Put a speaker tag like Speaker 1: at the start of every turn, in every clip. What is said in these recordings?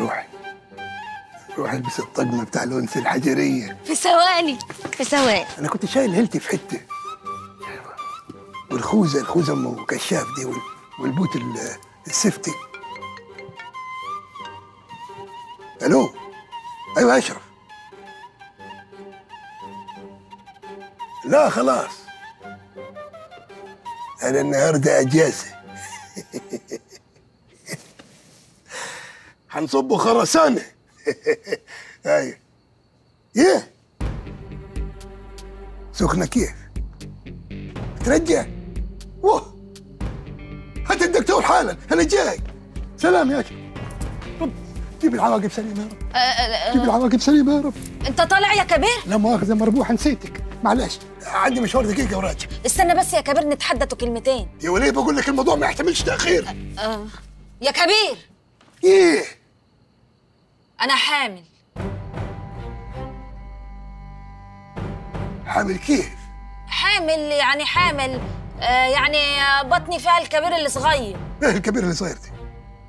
Speaker 1: روحي روحي البس الطقم بتاع الانثى الحجريه
Speaker 2: في ثواني في ثواني
Speaker 1: انا كنت شايل هيلتي في حته والخوذه الخوذه ام كشاف دي وال- والبوت ال- السفتي الو ايوه اشرف لا خلاص انا النهارده اجازه حنصبوا خرسانه ايوه ايه سخنه كيف ترجع واه هات الدكتور حالا انا جاي سلام يا اشرف رب جيب العواقب سليمه يا رب
Speaker 2: أه، أه،
Speaker 1: جيب
Speaker 2: أه،
Speaker 1: العواقب سليمه يا رب
Speaker 2: انت طالع يا كبير
Speaker 1: لا مؤاخذه مربوحه نسيتك معلش عندي مشوار دقيقه وراجع
Speaker 2: استنى بس يا كبير نتحدثوا كلمتين
Speaker 1: يا وليه بقول لك الموضوع ما يحتملش تاخير
Speaker 2: أه. يا كبير
Speaker 1: ايه
Speaker 2: انا حامل
Speaker 1: حامل كيف
Speaker 2: حامل يعني حامل آه يعني آه، بطني فيها الكبير اللي صغير
Speaker 1: ايه الكبير اللي صاير دي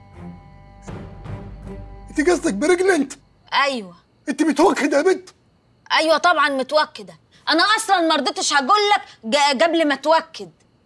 Speaker 1: انت قصدك برجلنت
Speaker 2: ايوه
Speaker 1: انت متوكده يا بنت
Speaker 2: ايوه طبعا متوكده انا اصلا ما رضيتش هقول لك ج- قبل ما اتوكد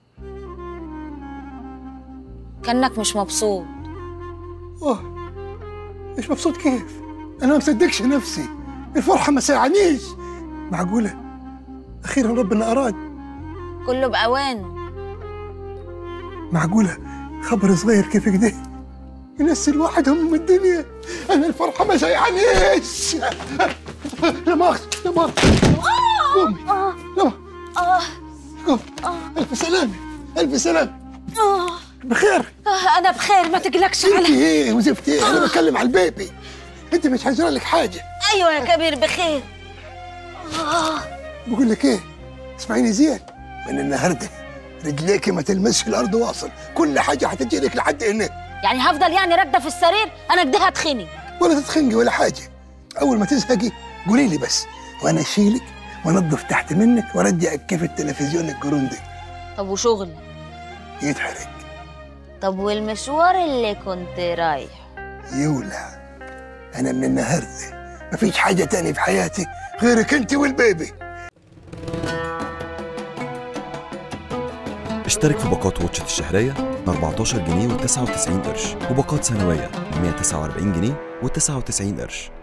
Speaker 2: كانك مش مبسوط
Speaker 1: اوه مش مبسوط كيف انا ما مصدقش نفسي الفرحه ما ساعنيش معقوله اخيرا ربنا اراد
Speaker 2: كله باوانه
Speaker 1: معقوله خبر صغير كيف كده ينسي الواحد هم الدنيا انا الفرحه ما سايعانيش لا مؤاخذه لا مؤاخذه قومي لا
Speaker 2: اه
Speaker 1: قومي الف سلامه الف سلامه
Speaker 2: اه
Speaker 1: بخير
Speaker 2: آه، انا بخير ما تقلقش
Speaker 1: انت
Speaker 2: على
Speaker 1: ايه وزفت ايه انا بتكلم على البيبي انت مش حجرى لك حاجه
Speaker 2: ايوه يا كبير بخير آه.
Speaker 1: بقول لك ايه اسمعيني زين من النهارده رجليك ما تلمسش الارض واصل كل حاجه هتجي لك لحد هنا
Speaker 2: يعني هفضل يعني راكده في السرير انا كده هتخني
Speaker 1: ولا تتخنقي ولا حاجه اول ما تزهقي قولي لي بس وانا اشيلك وانظف تحت منك وارجعك كيف التلفزيون الجروندي
Speaker 2: طب وشغل
Speaker 1: يتحرق
Speaker 2: طب والمشوار اللي كنت رايح
Speaker 1: يولع انا من النهارده مفيش حاجه تاني في حياتي غيرك انت والبيبي
Speaker 3: اشترك في باقات واتشت الشهرية ب 14 جنيه و99 قرش وباقات سنوية ب 149 جنيه و99 قرش